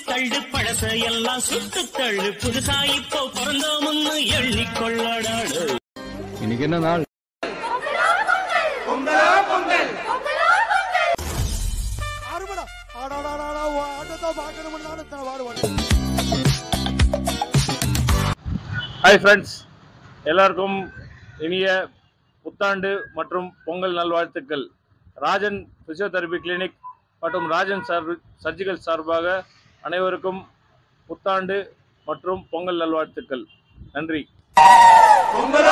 தள்ளு பழச எல்லாம் சுட்டு தள்ளு புதுசா இப்போ பிறந்தோம்னு எண்ணிக்கொள்ளடாடு இன்னைக்கு என்ன நாள் அறுபடா ஆடாடாடா ஆட்டத்தை பார்க்கணும்னு தான் பாடுவாடு ஹாய் ஃப்ரெண்ட்ஸ் எல்லாருக்கும் இனிய புத்தாண்டு மற்றும் பொங்கல் நல்வாழ்த்துக்கள் ராஜன் பிசியோதெரபி கிளினிக் மற்றும் ராஜன் சார் சர்ஜிக்கல் சார்பாக அனைவருக்கும் புத்தாண்டு மற்றும் பொங்கல் நல்வாழ்த்துக்கள் நன்றி பொங்கலோ